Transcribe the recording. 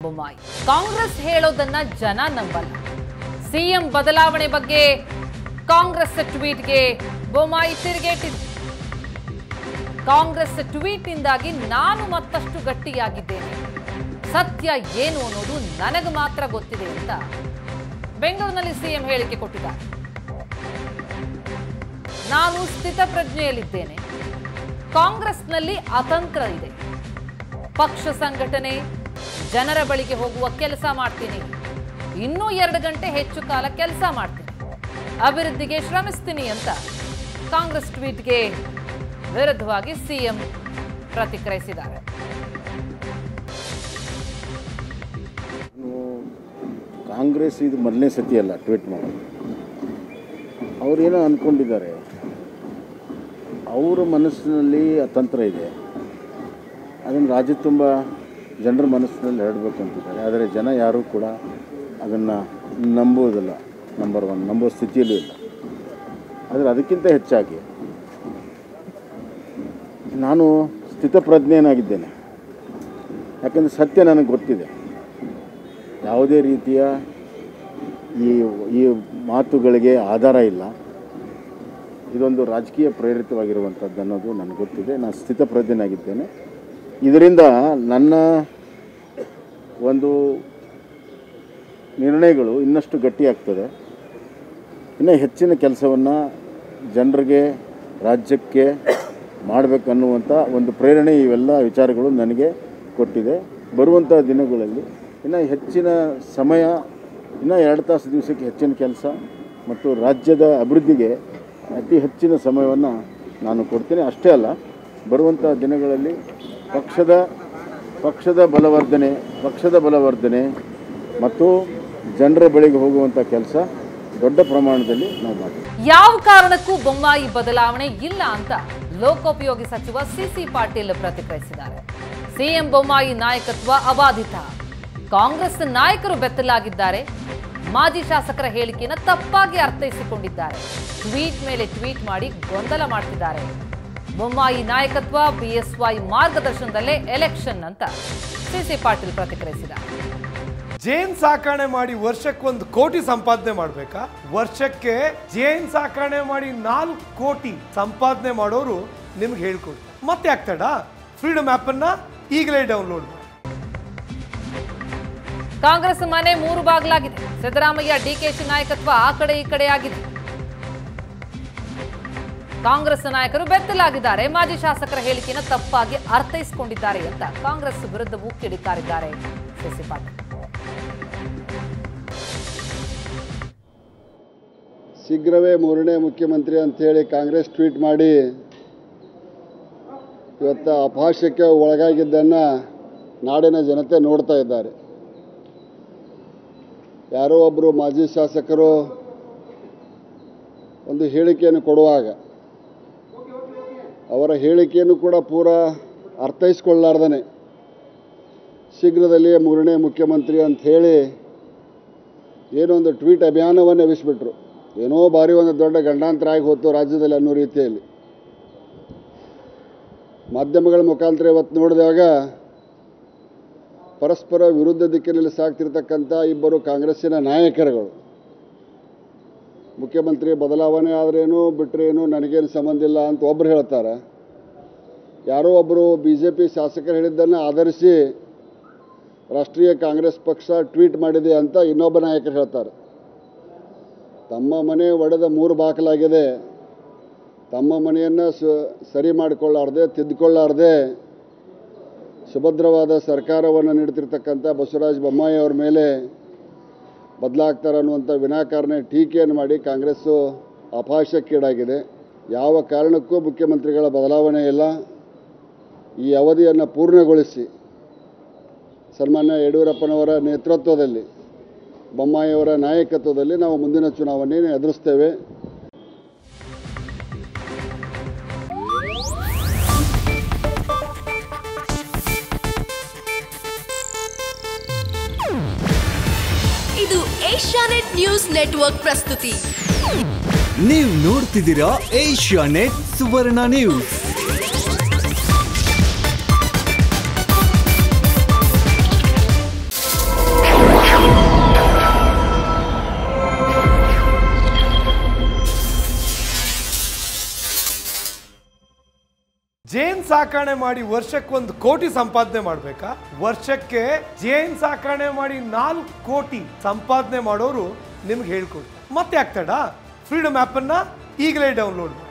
ಬೊಮ್ಮಾಯಿ ಕಾಂಗ್ರೆಸ್ ಹೇಳೋದನ್ನ ಜನ ನಂಬಲ್ಲ ಸಿಎಂ ಬದಲಾವಣೆ ಬಗ್ಗೆ ಕಾಂಗ್ರೆಸ್ ಟ್ವೀಟ್ಗೆ ಬೊಮ್ಮಾಯಿ ತಿರುಗೇಟಿದ್ರು ಕಾಂಗ್ರೆಸ್ ಟ್ವೀಟ್ನಿಂದಾಗಿ ನಾನು ಮತ್ತಷ್ಟು ಗಟ್ಟಿಯಾಗಿದ್ದೇನೆ ಸತ್ಯ ಏನು ಅನ್ನೋದು ನನಗೆ ಮಾತ್ರ ಗೊತ್ತಿದೆ ಅಂತ ಬೆಂಗಳೂರಿನಲ್ಲಿ ಸಿಎಂ ಹೇಳಿಕೆ ಕೊಟ್ಟಿದ್ದಾರೆ ನಾನು ಸ್ಥಿತಪ್ರಜ್ಞೆಯಲ್ಲಿದ್ದೇನೆ ಕಾಂಗ್ರೆಸ್ನಲ್ಲಿ ಅತಂತ್ರ ಇದೆ ಪಕ್ಷ ಸಂಘಟನೆ ಜನರ ಬಳಿಗೆ ಹೋಗುವ ಕೆಲಸ ಮಾಡ್ತೀನಿ ಇನ್ನೂ ಎರಡು ಗಂಟೆ ಹೆಚ್ಚು ಕಾಲ ಕೆಲಸ ಮಾಡ್ತೀನಿ ಅಭಿವೃದ್ಧಿಗೆ ಶ್ರಮಿಸ್ತೀನಿ ಅಂತ ಕಾಂಗ್ರೆಸ್ ಟ್ವೀಟ್ಗೆ ವಿರುದ್ಧವಾಗಿ ಸಿಎಂ ಪ್ರತಿಕ್ರಿಯಿಸಿದ್ದಾರೆ ನಾನು ಕಾಂಗ್ರೆಸ್ ಇದು ಮೊದಲನೇ ಸತಿ ಅಲ್ಲ ಟ್ವೀಟ್ ಮಾಡೋದು ಅವರೇನೋ ಅಂದ್ಕೊಂಡಿದ್ದಾರೆ ಅವರ ಮನಸ್ಸಿನಲ್ಲಿ ಅತಂತ್ರ ಇದೆ ಅದನ್ನು ರಾಜ್ಯ ತುಂಬ ಜನರ ಮನಸ್ಸಿನಲ್ಲಿ ಹರಡಬೇಕು ಅಂತಿದ್ದಾರೆ ಆದರೆ ಜನ ಯಾರೂ ಕೂಡ ಅದನ್ನು ನಂಬೋದಿಲ್ಲ ನಂಬರ್ ಒನ್ ನಂಬೋ ಸ್ಥಿತಿಯಲ್ಲೂ ಇಲ್ಲ ಆದರೆ ಅದಕ್ಕಿಂತ ಹೆಚ್ಚಾಗಿ ನಾನು ಸ್ಥಿತಪ್ರಜ್ಞೆಯನಾಗಿದ್ದೇನೆ ಯಾಕಂದರೆ ಸತ್ಯ ನನಗೆ ಗೊತ್ತಿದೆ ಯಾವುದೇ ರೀತಿಯ ಈ ಈ ಮಾತುಗಳಿಗೆ ಆಧಾರ ಇಲ್ಲ ಇದೊಂದು ರಾಜಕೀಯ ಪ್ರೇರಿತವಾಗಿರುವಂಥದ್ದು ಅನ್ನೋದು ನನಗೆ ಗೊತ್ತಿದೆ ನಾನು ಸ್ಥಿತಪ್ರಜ್ಞನಾಗಿದ್ದೇನೆ ಇದರಿಂದ ನನ್ನ ಒಂದು ನಿರ್ಣಯಗಳು ಇನ್ನಷ್ಟು ಗಟ್ಟಿಯಾಗ್ತದೆ ಇನ್ನು ಹೆಚ್ಚಿನ ಕೆಲಸವನ್ನು ಜನರಿಗೆ ರಾಜ್ಯಕ್ಕೆ ಮಾಡಬೇಕನ್ನುವಂಥ ಒಂದು ಪ್ರೇರಣೆ ಇವೆಲ್ಲ ವಿಚಾರಗಳು ನನಗೆ ಕೊಟ್ಟಿದೆ ಬರುವಂಥ ದಿನಗಳಲ್ಲಿ ಇನ್ನು ಹೆಚ್ಚಿನ ಸಮಯ ಇನ್ನು ಎರಡು ತಾಸು ದಿವಸಕ್ಕೆ ಹೆಚ್ಚಿನ ಕೆಲಸ ಮತ್ತು ರಾಜ್ಯದ ಅಭಿವೃದ್ಧಿಗೆ ಅತಿ ಹೆಚ್ಚಿನ ಸಮಯವನ್ನು ನಾನು ಕೊಡ್ತೀನಿ ಅಷ್ಟೇ ಅಲ್ಲ ಬರುವಂಥ ದಿನಗಳಲ್ಲಿ ಪಕ್ಷದ ಪಕ್ಷದ ಬಲವರ್ಧನೆ ಪಕ್ಷದ ಬಲವರ್ಧನೆ ಮತ್ತು ಜನರ ಬಳಿಗೆ ಹೋಗುವಂಥ ಕೆಲಸ ದೊಡ್ಡ ಪ್ರಮಾಣದಲ್ಲಿ ನಾವು ಮಾಡ್ತೀವಿ ಯಾವ ಕಾರಣಕ್ಕೂ ಬೊಮ್ಮಾಯಿ ಬದಲಾವಣೆ ಇಲ್ಲ ಅಂತ ಲೋಕೋಪಯೋಗಿ ಸಚಿವ ಸಿಸಿ ಪಾಟೀಲ್ ಪ್ರತಿಕ್ರಿಯಿಸಿದ್ದಾರೆ ಸಿಎಂ ಬೊಮ್ಮಾಯಿ ನಾಯಕತ್ವ ಅಬಾಧಿತ ಕಾಂಗ್ರೆಸ್ ನಾಯಕರು ಬೆತ್ತಲಾಗಿದ್ದಾರೆ ಮಾಜಿ ಶಾಸಕರ ಹೇಳಿಕೆಯನ್ನು ತಪ್ಪಾಗಿ ಅರ್ಥೈಸಿಕೊಂಡಿದ್ದಾರೆ ಟ್ವೀಟ್ ಮೇಲೆ ಟ್ವೀಟ್ ಮಾಡಿ ಗೊಂದಲ ಮಾಡ್ತಿದ್ದಾರೆ ಬೊಮ್ಮಾಯಿ ನಾಯಕತ್ವ ಬಿಎಸ್ವೈ ಮಾರ್ಗದರ್ಶನದಲ್ಲೇ ಎಲೆಕ್ಷನ್ ಅಂತ ಸಿಸಿ ಪಾಟೀಲ್ ಪ್ರತಿಕ್ರಿಯಿಸಿದ್ದಾರೆ ಜೇನ್ ಸಾಕಣೆ ಮಾಡಿ ವರ್ಷಕ್ಕೊಂದು ಕೋಟಿ ಸಂಪಾದನೆ ಮಾಡ್ಬೇಕಾ ವರ್ಷಕ್ಕೆ ಜೇನ್ ಸಾಕಣೆ ಮಾಡಿ ನಾಲ್ಕು ಕೋಟಿ ಸಂಪಾದನೆ ಮಾಡೋರು ನಿಮ್ಗೆ ಹೇಳ್ಕೊಡಿ ಮತ್ತೆ ಆಗ್ತಾಡ ಫ್ರೀಡಮ್ ಆಪ್ ಅನ್ನ ಈಗಲೇ ಡೌನ್ಲೋಡ್ ಮಾಡಿ ಕಾಂಗ್ರೆಸ್ ಮನೆ ಮೂರು ಬಾಗಿಲಾಗಿದೆ ಸಿದ್ದರಾಮಯ್ಯ ಡಿಕೆಶಿ ನಾಯಕತ್ವ ಆ ಕಡೆ ಈ ಕಡೆ ಆಗಿದೆ ಕಾಂಗ್ರೆಸ್ ನಾಯಕರು ಬೆತ್ತಲಾಗಿದ್ದಾರೆ ಮಾಜಿ ಶಾಸಕರ ಹೇಳಿಕೆಯನ್ನು ತಪ್ಪಾಗಿ ಅರ್ಥೈಸಿಕೊಂಡಿದ್ದಾರೆ ಅಂತ ಕಾಂಗ್ರೆಸ್ ವಿರುದ್ಧ ಉಕ್ಕಿಡಿಕಾರಿದ್ದಾರೆ ಸಿಸಿ ಪಾಟೀಲ್ ಶೀಘ್ರವೇ ಮೂರನೇ ಮುಖ್ಯಮಂತ್ರಿ ಅಂಥೇಳಿ ಕಾಂಗ್ರೆಸ್ ಟ್ವೀಟ್ ಮಾಡಿ ಇವತ್ತು ಅಪಹಾಸ್ಯಕ್ಕೆ ಒಳಗಾಗಿದ್ದನ್ನು ನಾಡಿನ ಜನತೆ ನೋಡ್ತಾ ಇದ್ದಾರೆ ಯಾರೋ ಒಬ್ಬರು ಮಾಜಿ ಶಾಸಕರು ಒಂದು ಹೇಳಿಕೆಯನ್ನು ಕೊಡುವಾಗ ಅವರ ಹೇಳಿಕೆಯನ್ನು ಕೂಡ ಪೂರ ಅರ್ಥೈಸ್ಕೊಳ್ಳಾರ್ದೇ ಶೀಘ್ರದಲ್ಲಿಯೇ ಮೂರನೇ ಮುಖ್ಯಮಂತ್ರಿ ಅಂತ ಹೇಳಿ ಏನೋ ಒಂದು ಟ್ವೀಟ್ ಅಭಿಯಾನವನ್ನು ಎಬ್ಬಿಸ್ಬಿಟ್ರು ಏನೋ ಬಾರಿ ಒಂದು ದೊಡ್ಡ ಗಂಡಾಂತರ ಆಗಿ ಹೋಯ್ತು ರಾಜ್ಯದಲ್ಲಿ ಅನ್ನೋ ರೀತಿಯಲ್ಲಿ ಮಾಧ್ಯಮಗಳ ಮುಖಾಂತರ ಇವತ್ತು ನೋಡಿದಾಗ ಪರಸ್ಪರ ವಿರುದ್ಧ ದಿಕ್ಕಿನಲ್ಲಿ ಸಾಗ್ತಿರ್ತಕ್ಕಂಥ ಇಬ್ಬರು ಕಾಂಗ್ರೆಸ್ಸಿನ ನಾಯಕರುಗಳು ಮುಖ್ಯಮಂತ್ರಿ ಬದಲಾವಣೆ ಆದ್ರೇನು ಬಿಟ್ರೇನು ನನಗೇನು ಸಂಬಂಧ ಇಲ್ಲ ಅಂತ ಒಬ್ಬರು ಹೇಳ್ತಾರೆ ಯಾರೋ ಒಬ್ಬರು ಬಿ ಜೆ ಪಿ ಶಾಸಕರು ಹೇಳಿದ್ದನ್ನು ಆಧರಿಸಿ ರಾಷ್ಟ್ರೀಯ ಕಾಂಗ್ರೆಸ್ ಪಕ್ಷ ಟ್ವೀಟ್ ಮಾಡಿದೆ ಅಂತ ಇನ್ನೊಬ್ಬ ನಾಯಕರು ಹೇಳ್ತಾರೆ ತಮ್ಮ ಮನೆ ಒಡೆದ ಮೂರು ಬಾಕಲಾಗಿದೆ ತಮ್ಮ ಮನೆಯನ್ನು ಸ ಸರಿ ಮಾಡಿಕೊಳ್ಳಾರ್ದೆ ತಿದ್ದುಕೊಳ್ಳಾರ್ದೆ ಸುಭದ್ರವಾದ ಸರ್ಕಾರವನ್ನು ನೀಡ್ತಿರ್ತಕ್ಕಂಥ ಬಸವರಾಜ ಬೊಮ್ಮಾಯಿ ಅವ್ರ ಮೇಲೆ ಬದಲಾಗ್ತಾರೆ ಅನ್ನುವಂಥ ವಿನಾಕಾರಣ ಟೀಕೆಯನ್ನು ಮಾಡಿ ಕಾಂಗ್ರೆಸ್ಸು ಅಪಹಾಸ್ಯಕ್ಕೀಡಾಗಿದೆ ಯಾವ ಕಾರಣಕ್ಕೂ ಮುಖ್ಯಮಂತ್ರಿಗಳ ಬದಲಾವಣೆ ಇಲ್ಲ ಈ ಅವಧಿಯನ್ನು ಪೂರ್ಣಗೊಳಿಸಿ ಸನ್ಮಾನ್ಯ ಯಡಿಯೂರಪ್ಪನವರ ನೇತೃತ್ವದಲ್ಲಿ ಬೊಮ್ಮಾಯಿಯವರ ನಾಯಕತ್ವದಲ್ಲಿ ನಾವು ಮುಂದಿನ ಚುನಾವಣೆಯನ್ನು ಎದುರಿಸ್ತೇವೆ ಇದು ಏಷ್ಯಾನೆಟ್ ನ್ಯೂಸ್ ನೆಟ್ವರ್ಕ್ ಪ್ರಸ್ತುತಿ ನೀವು ನೋಡ್ತಿದ್ದೀರಾ ಏಷ್ಯಾ ನೆಟ್ ಸುವರ್ಣ ನ್ಯೂಸ್ ಜೇನ್ ಸಾಕಣೆ ಮಾಡಿ ವರ್ಷಕ್ಕೆ ಒಂದು ಕೋಟಿ ಸಂಪಾದನೆ ಮಾಡ್ಬೇಕಾ ವರ್ಷಕ್ಕೆ ಜೇನ್ ಸಾಕಣೆ ಮಾಡಿ ನಾಲ್ಕು ಕೋಟಿ ಸಂಪಾದನೆ ಮಾಡೋರು ನಿಮ್ಗೆ ಹೇಳ್ಕೊಡ್ತಾರೆ ಮತ್ತೆ ಆಗ್ತಾಡ ಫ್ರೀಡಮ್ ಆ್ಯಪನ್ನು ಈಗಲೇ ಡೌನ್ಲೋಡ್ ಮಾಡಿ